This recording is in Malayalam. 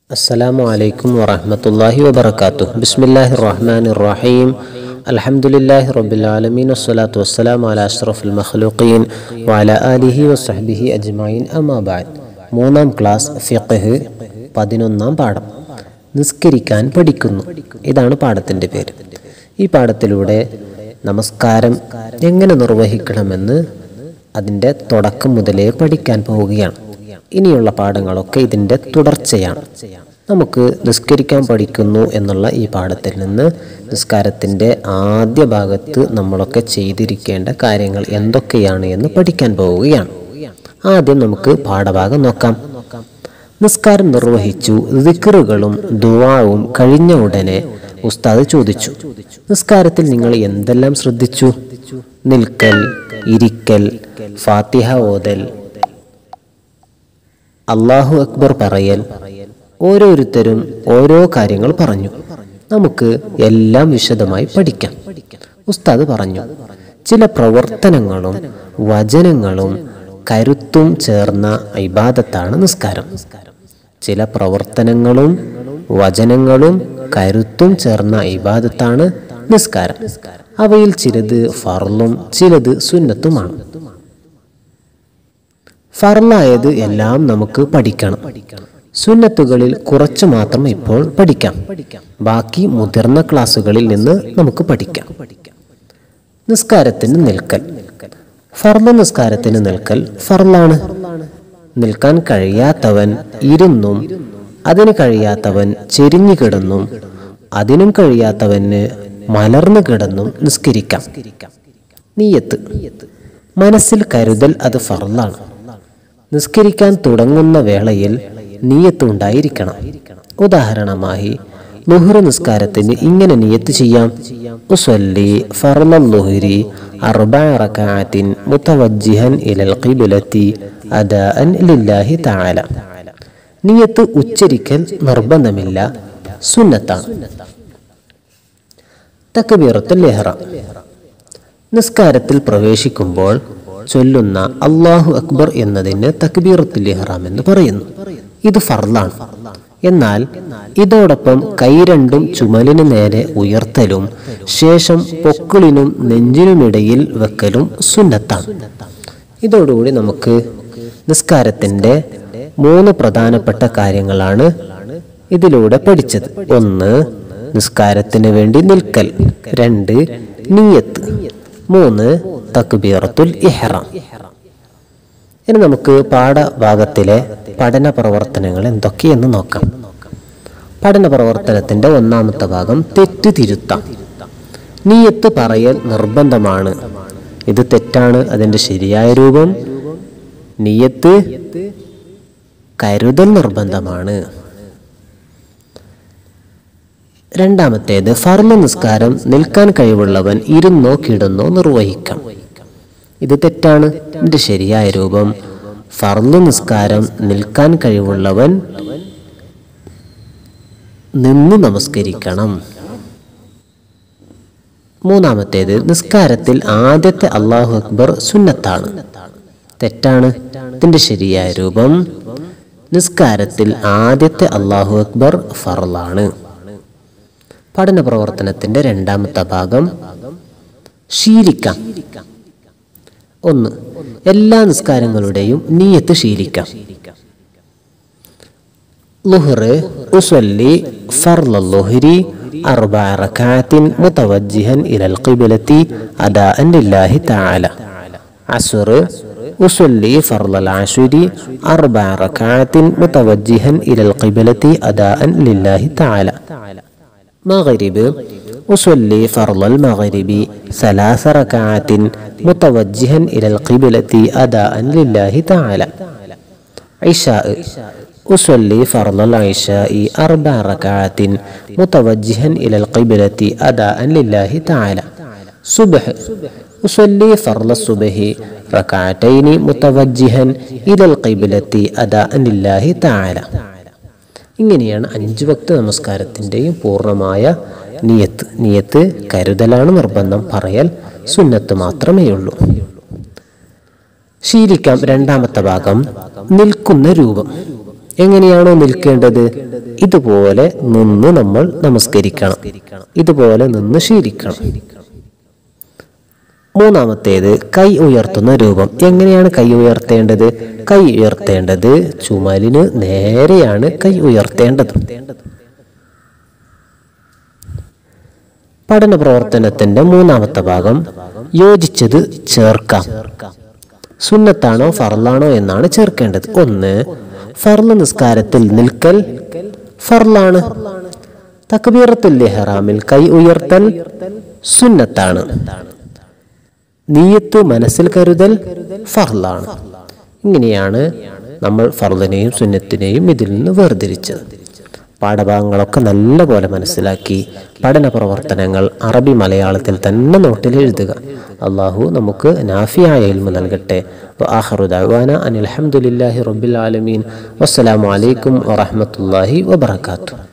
السلام عليكم ورحمة الله وبركاته بسم الله الرحمن الرحيم الحمد لله رب العالمين والصلاة والسلام على أشرف المخلوقين وعلى آله وصحبه أجمعين أما بعد മൂന്നാം ക്ലാസ് ഫിഖ് പതിനൊന്നാം പാഠം നിസ്കരിക്കാൻ പഠിക്കുന്നു ഇതാണ് പാഠത്തിൻ്റെ പേര് ഈ പാഠത്തിലൂടെ നമസ്കാരം എങ്ങനെ നിർവഹിക്കണമെന്ന് അതിൻ്റെ തുടക്കം മുതലേ പഠിക്കാൻ പോവുകയാണ് ഇനിയുള്ള പാഠങ്ങളൊക്കെ ഇതിൻ്റെ തുടർച്ചയാണ് നമുക്ക് നിസ്കരിക്കാൻ പഠിക്കുന്നു എന്നുള്ള ഈ പാഠത്തിൽ നിന്ന് നിസ്കാരത്തിൻ്റെ ആദ്യ ഭാഗത്ത് നമ്മളൊക്കെ ചെയ്തിരിക്കേണ്ട കാര്യങ്ങൾ എന്തൊക്കെയാണ് എന്ന് പഠിക്കാൻ പോവുകയാണ് ആദ്യം നമുക്ക് പാഠഭാഗം നോക്കാം നിസ്കാരം നിർവഹിച്ചു ദിക്റുകളും ദുവാവും കഴിഞ്ഞ ഉടനെ ഉസ്താദ് ചോദിച്ചു നിസ്കാരത്തിൽ നിങ്ങൾ എന്തെല്ലാം ശ്രദ്ധിച്ചു നിൽക്കൽ ഇരിക്കൽ ഫാത്തിഹ ഓതൽ അള്ളാഹു അക്ബർ പറയൽ ഓരോരുത്തരും ഓരോ കാര്യങ്ങൾ പറഞ്ഞു നമുക്ക് എല്ലാം വിശദമായി പഠിക്കാം ഉസ്താദ് പറഞ്ഞു ചില പ്രവർത്തനങ്ങളും വചനങ്ങളും കരുത്തും ചേർന്ന ഇബാദത്താണ് നിസ്കാരം ചില പ്രവർത്തനങ്ങളും വചനങ്ങളും കരുത്തും ചേർന്ന ഇബാദത്താണ് നിസ്കാരം അവയിൽ ചിലത് ഫർളും ചിലത് സുന്നത്തുമാണ് ഫർലായത് എല്ലാം നമുക്ക് പഠിക്കണം സുന്നത്തുകളിൽ കുറച്ചു മാത്രം ഇപ്പോൾ പഠിക്കാം ബാക്കി മുതിർന്ന ക്ലാസ്സുകളിൽ നിന്ന് നമുക്ക് പഠിക്കാം നിസ്കാരത്തിന് നിൽക്കൽ ഫർള നിസ്കാരത്തിന് നിൽക്കൽ ഫർളാണ് നിൽക്കാൻ കഴിയാത്തവൻ ഇരുന്നും അതിന് കഴിയാത്തവൻ ചെരിഞ്ഞു കിടന്നും അതിനും കഴിയാത്തവന് മലർന്നു കിടന്നും നിസ്കരിക്കാം നീയത്ത് മനസ്സിൽ കരുതൽ അത് ഫർളാണ് നിസ്കരിക്കാൻ തുടങ്ങുന്ന വേളയിൽ നീയത്ത് ഉണ്ടായിരിക്കണം ഉദാഹരണമായി ലുഹുറ് നിസ്കാരത്തിന് ഇങ്ങനെ നിയത്ത് ചെയ്യാം ഉസ്വല്ലി ഫർളൽ ലുഹുരി അർബഅ റകഅത്തിൻ മുതവജ്ജിഹൻ ഇലൽ ഖിബ്ലത്തി അദാഅൻ ലില്ലാഹി തആല നിയത്ത് ഉച്ചരിക്കൽ നിർബന്ധമില്ല സുന്നത്താണ് തക്ബീറത്തുൽ ഇഹ്റാം നിസ്കാരത്തിൽ പ്രവേശിക്കുമ്പോൾ ചൊല്ലുന്ന അള്ളാഹു അക്ബർ എന്നതിന് തക്ബീറത്തുൽ ഇഹ്റാം എന്ന് പറയുന്നു ഇത് ഫർലാണ് എന്നാൽ ഇതോടൊപ്പം കൈ രണ്ടും ചുമലിന് നേരെ ഉയർത്തലും ശേഷം പൊക്കിളിനും നെഞ്ചിനുമിടയിൽ വെക്കലും സുന്നത്താണ് ഇതോടുകൂടി നമുക്ക് നിസ്കാരത്തിന്റെ മൂന്ന് പ്രധാനപ്പെട്ട കാര്യങ്ങളാണ് ഇതിലൂടെ പഠിച്ചത് ഒന്ന് നിസ്കാരത്തിന് വേണ്ടി നിൽക്കൽ രണ്ട് നീയത്ത് മൂന്ന് തക്ബീറത്തുൽ ഇഹ്റാം ഇനി നമുക്ക് പാഠഭാഗത്തിലെ പഠന പ്രവർത്തനങ്ങൾ എന്തൊക്കെയെന്ന് നോക്കാം പഠന പ്രവർത്തനത്തിന്റെ ഒന്നാമത്തെ ഭാഗം തെറ്റ് തിരുത്താം നീയത്ത് പറയൽ നിർബന്ധമാണ് ഇത് തെറ്റാണ് അതിന്റെ ശരിയായ രൂപം നീയത്ത് കരുതൽ നിർബന്ധമാണ് രണ്ടാമത്തേത് ഫർമ നിസ്കാരം നിൽക്കാൻ കഴിവുള്ളവൻ ഇരുന്നോ കിടന്നോ നിർവഹിക്കാം ഇത് തെറ്റാണ് ഇതിന്റെ ശരിയായ രൂപം ഫർള് നിസ്കാരം നിൽക്കാൻ കഴിവുള്ളവൻ നിന്ന് നമസ്കരിക്കണം മൂന്നാമത്തേത് നിസ്കാരത്തിൽ ആദ്യത്തെ അള്ളാഹു അക്ബർ സുന്നത്താണ് തെറ്റാണ് ഇതിന്റെ ശരിയായ രൂപം നിസ്കാരത്തിൽ ആദ്യത്തെ അള്ളാഹു അക്ബർ ഫറലാണ് പഠന പ്രവർത്തനത്തിന്റെ രണ്ടാമത്തെ ഭാഗം ശീലിക്കാം ഒന്ന് എല്ലാ നിസ്കാരങ്ങളുടെയും നീയത്ത് ശീലിക്കാം ലുഹറ് ഉസ്വല്ലി ഫർള ലുഹരി أربع ركعات متوجها إلى القبلة أداء لله تعالى عصر أصلي فرض العشر أربع ركعات متوجها إلى القبلة أداء لله تعالى مغرب أصلي فرض المغرب ثلاث ركعات متوجها إلى القبلة أداء لله تعالى عشاء أصلي فرض العشاء أربع ركعات متوجها إلى القبلة أداء لله تعالى صبح أصلي فرض الصبح ركعتين متوجها إلى القبلة أداء لله تعالى ഇങ്ങനെയാണ് അഞ്ച് ഭക്ത നമസ്കാരത്തിൻ്റെയും പൂർണ്ണമായ നിയത്ത് നിയത്ത് കരുതലാണ് നിർബന്ധം പറയൽ സുന്നത്ത് മാത്രമേ ഉള്ളൂ ശീലിക്കാം രണ്ടാമത്തെ ഭാഗം നിൽക്കുന്ന രൂപം എങ്ങനെയാണോ നിൽക്കേണ്ടത് ഇതുപോലെ നിന്ന് നമ്മൾ നമസ്കരിക്കണം ഇതുപോലെ നിന്ന് ശീലിക്കണം മൂന്നാമത്തേത് കൈ ഉയർത്തുന്ന രൂപം എങ്ങനെയാണ് കൈ ഉയർത്തേണ്ടത് കൈ ഉയർത്തേണ്ടത് ചുമലിന് നേരെയാണ് കൈ ഉയർത്തേണ്ടത് പഠന പ്രവർത്തനത്തിന്റെ മൂന്നാമത്തെ ഭാഗം യോജിച്ചത് ചേർക്കാം സുന്നത്താണോ ഫർലാണോ എന്നാണ് ചേർക്കേണ്ടത് ഒന്ന് ഫർള് നിസ്കാരത്തിൽ നിൽക്കൽ ഫർലാണ് തക്ബീറത്തുൽ ഇഹ്റാമിൽ കൈ ഉയർത്തൽ സുന്നത്താണ് നീയത്ത് മനസ്സിൽ കരുതൽ ഫർലാണ് ഇങ്ങനെയാണ് നമ്മൾ ഫർദിനെയും സുന്നത്തിനെയും ഇതിൽ നിന്ന് വേർതിരിച്ചത് പാഠഭാഗങ്ങളൊക്കെ നല്ലപോലെ മനസ്സിലാക്കി പഠന പ്രവർത്തനങ്ങൾ അറബി മലയാളത്തിൽ തന്നെ നോട്ടിൽ എഴുതുക അള്ളാഹു നമുക്ക് നാഫിയായ ഇൽമ നൽകട്ടെ ആഹറു ദഅ്വാന അനിൽ അൽഹംദുലില്ലാഹി റബ്ബിൽ ആലമീൻ വസ്സലാമു അലൈക്കും വറഹ്മത്തുള്ളാഹി വബറകാതുഹു